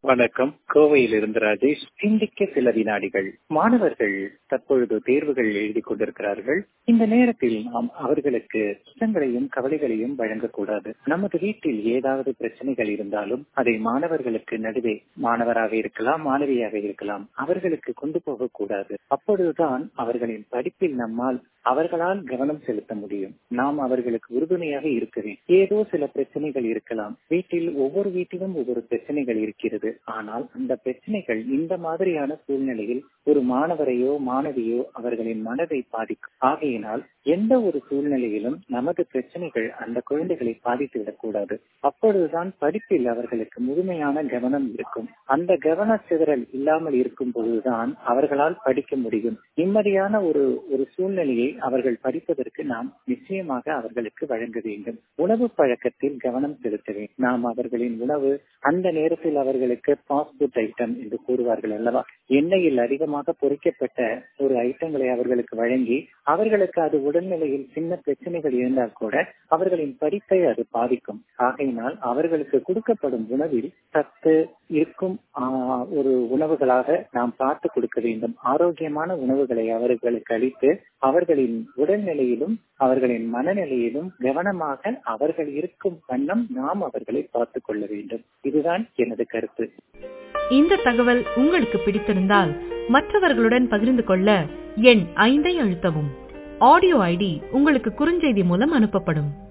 வணக்கம் கோவையில் இருந்து ராஜேஷ் சிந்திக்க சில வினாடிகள் மாணவர்கள் தற்பொழுது தேர்வுகள் எழுதி கொண்டிருக்கிறார்கள் இந்த நேரத்தில் நாம் அவர்களுக்கு கஷ்டங்களையும் கவலைகளையும் வழங்கக்கூடாது நமது வீட்டில் ஏதாவது பிரச்சனைகள் இருந்தாலும் அதை மாணவர்களுக்கு நடுவே மாணவராக இருக்கலாம் மாணவியாக இருக்கலாம் அவர்களுக்கு கொண்டு போகக்கூடாது அப்பொழுதுதான் அவர்களின் படிப்பில் நம்மால் அவர்களால் கவனம் செலுத்த முடியும் நாம் அவர்களுக்கு உறுதுணையாக இருக்க வேண்டும் ஏதோ சில பிரச்சனைகள் இருக்கலாம் வீட்டில் ஒவ்வொரு வீட்டிலும் ஒவ்வொரு பிரச்சனைகள் இருக்கிறது ஆனால் அந்த பிரச்சனைகள் இந்த மாதிரியான சூழ்நிலையில் ஒரு மாணவரையோ மாணவியோ அவர்களின் மனதை பாதிக்கும் ஆகையினால் எந்த ஒரு சூழ்நிலையிலும் நமது பிரச்சனைகள் அந்த குழந்தைகளை பாதித்து விடக்கூடாது அப்பொழுதுதான் படிப்பில் அவர்களுக்கு முழுமையான கவனம் இருக்கும் அந்த கவன சிதறல் இல்லாமல் இருக்கும் பொழுதுதான் அவர்களால் படிக்க முடியும் நிம்மதியான ஒரு ஒரு சூழ்நிலையை அவர்கள் படிப்பதற்கு நாம் நிச்சயமாக அவர்களுக்கு வழங்க வேண்டும் உணவு பழக்கத்தில் கவனம் செலுத்த வேண்டும் நாம் அவர்களின் உணவு அந்த நேரத்தில் அவர்களுக்கு ஃபாஸ்ட் ஃபுட் ஐட்டம் என்று கூறுவார்கள் அல்லவா எண்ணெயில் அதிகமாக பொறிக்கப்பட்ட ஒரு ஐட்டங்களை அவர்களுக்கு வழங்கி அவர்களுக்கு அது உடல்நிலையில் சின்ன பிரச்சனைகள் இருந்தால் கூட அவர்களின் படிப்பை அது பாதிக்கும் ஆகையினால் அவர்களுக்கு கொடுக்கப்படும் உணவில் சத்து இருக்கும் ஒரு உணவுகளாக நாம் பார்த்து கொடுக்க வேண்டும் ஆரோக்கியமான உணவுகளை அவர்களுக்கு அளித்து அவர்களின் உடல்நிலையிலும் அவர்களின் மனநிலையிலும் கவனமாக அவர்கள் இருக்கும் வண்ணம் நாம் அவர்களை பார்த்துக் கொள்ள வேண்டும் இதுதான் எனது கருத்து இந்த தகவல் உங்களுக்கு பிடித்திருந்தால் மற்றவர்களுடன் பகிர்ந்து கொள்ள எண் ஐந்தை அழுத்தவும் ஆடியோ ஐடி உங்களுக்கு குறுஞ்செய்தி மூலம் அனுப்பப்படும்